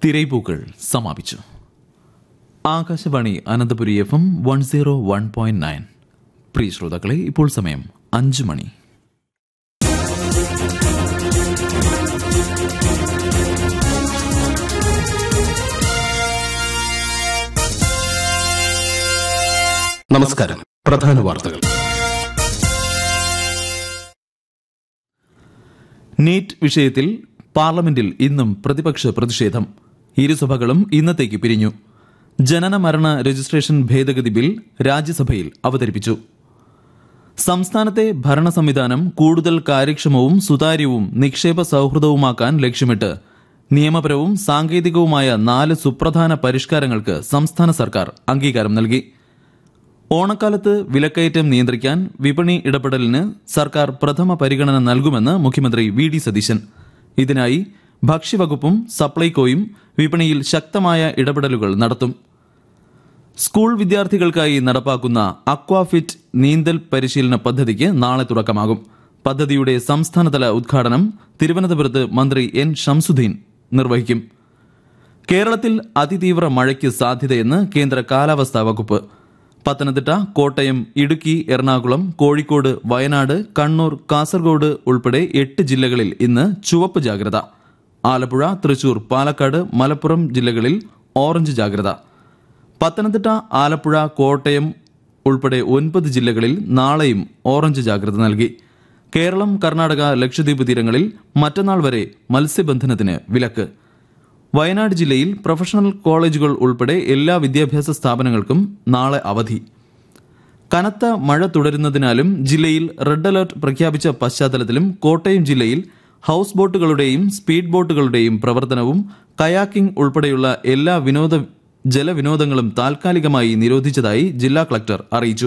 തിരൈപൂക്കൾ സമാപിച്ചു Akashvani Ananthapuri F M one zero one point nine പ്രിയ ശ്രോതാക്കളെ ഇപ്പോൾ സമയം അഞ്ച് മണി നമസ്കാരം പ്രധാന വാർത്തകൾ നീറ്റ് വിഷയത്തിൽ പാർലമെന്റിൽ ഇന്നും പ്രതിപക്ഷ പ്രതിഷേധം ഇരുസഭകളും ഇന്നത്തേക്ക് പിരിഞ്ഞു ജനന മരണ രജിസ്ട്രേഷൻ ഭേദഗതി ബിൽ രാജ്യസഭയിൽ അവതരിപ്പിച്ചു സംസ്ഥാനത്തെ ഭരണ സംവിധാനം കൂടുതൽ കാര്യക്ഷമവും സുതാര്യവും നിക്ഷേപ സൌഹൃദവുമാക്കാൻ ലക്ഷ്യമിട്ട് നിയമപരവും സാങ്കേതികവുമായ നാല് സുപ്രധാന പരിഷ്കാരങ്ങൾക്ക് സംസ്ഥാന സർക്കാർ അംഗീകാരം നൽകി ഓണക്കാലത്ത് വിലക്കയറ്റം നിയന്ത്രിക്കാൻ വിപണി ഇടപെടലിന് സർക്കാർ പ്രഥമ പരിഗണന നൽകുമെന്ന് മുഖ്യമന്ത്രി വി ഡി സതീശൻ ഇതിനായി ഭക്ഷ്യവകുപ്പും സപ്ലൈകോയും വിപണിയിൽ ശക്തമായ ഇടപെടലുകൾ നടത്തും സ്കൂൾ വിദ്യാർത്ഥികൾക്കായി നടപ്പാക്കുന്ന അക്വാഫിറ്റ് നീന്തൽ പരിശീലന പദ്ധതിക്ക് നാളെ തുടക്കമാകും പദ്ധതിയുടെ സംസ്ഥാനതല ഉദ്ഘാടനം തിരുവനന്തപുരത്ത് മന്ത്രി എൻ ഷംസുദ്ദീൻ നിർവഹിക്കും കേരളത്തിൽ അതിതീവ്ര മഴയ്ക്ക് സാധ്യതയെന്ന് കേന്ദ്ര കാലാവസ്ഥാ വകുപ്പ് പത്തനംതിട്ട കോട്ടയം ഇടുക്കി എറണാകുളം കോഴിക്കോട് വയനാട് കണ്ണൂർ കാസർഗോഡ് ഉൾപ്പെടെ എട്ട് ജില്ലകളിൽ ഇന്ന് ചുവപ്പ് ജാഗ്രത ആലപ്പുഴ തൃശൂർ പാലക്കാട് മലപ്പുറം ജില്ലകളിൽ ഓറഞ്ച് ജാഗ്രത പത്തനംതിട്ട ആലപ്പുഴ കോട്ടയം ഉൾപ്പെടെ ഒൻപത് ജില്ലകളിൽ നാളെയും ഓറഞ്ച് ജാഗ്രത നൽകി കേരളം കർണാടക ലക്ഷദ്വീപ് തീരങ്ങളിൽ മറ്റന്നാൾ വരെ മത്സ്യബന്ധനത്തിന് വിലക്ക് വയനാട് ജില്ലയിൽ പ്രൊഫഷണൽ കോളേജുകൾ ഉൾപ്പെടെ എല്ലാ വിദ്യാഭ്യാസ സ്ഥാപനങ്ങൾക്കും നാളെ അവധി കനത്ത മഴ തുടരുന്നതിനാലും ജില്ലയിൽ റെഡ് അലർട്ട് പ്രഖ്യാപിച്ച പശ്ചാത്തലത്തിലും കോട്ടയം ജില്ലയിൽ ഹൌസ് ബോട്ടുകളുടെയും സ്പീഡ് ബോട്ടുകളുടെയും പ്രവർത്തനവും കയാക്കിംഗ് ഉൾപ്പെടെയുള്ള എല്ലാ വിനോദ ജലവിനോദങ്ങളും താൽക്കാലികമായി നിരോധിച്ചതായി ജില്ലാ കളക്ടർ അറിയിച്ചു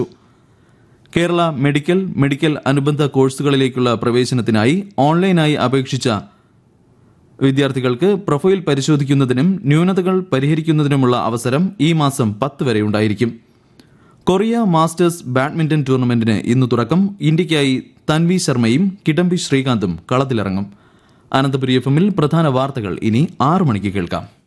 കേരള മെഡിക്കൽ മെഡിക്കൽ അനുബന്ധ കോഴ്സുകളിലേക്കുള്ള പ്രവേശനത്തിനായി ഓൺലൈനായി അപേക്ഷിച്ച വിദ്യാർത്ഥികൾക്ക് പ്രൊഫൈൽ പരിശോധിക്കുന്നതിനും ന്യൂനതകൾ പരിഹരിക്കുന്നതിനുമുള്ള അവസരം ഈ മാസം പത്ത് വരെ ഉണ്ടായിരിക്കും കൊറിയ മാസ്റ്റേഴ്സ് ബാഡ്മിന്റൺ ടൂർണമെന്റിന് ഇന്ന് തുടക്കം ഇന്ത്യയ്ക്കായി തൻവി ശർമ്മയും കിഡംബി ശ്രീകാന്തും കളത്തിലിറങ്ങും അനന്തപുരി എഫ് എമ്മിൽ പ്രധാന വാർത്തകൾ ഇനി ആറു മണിക്ക് കേൾക്കാം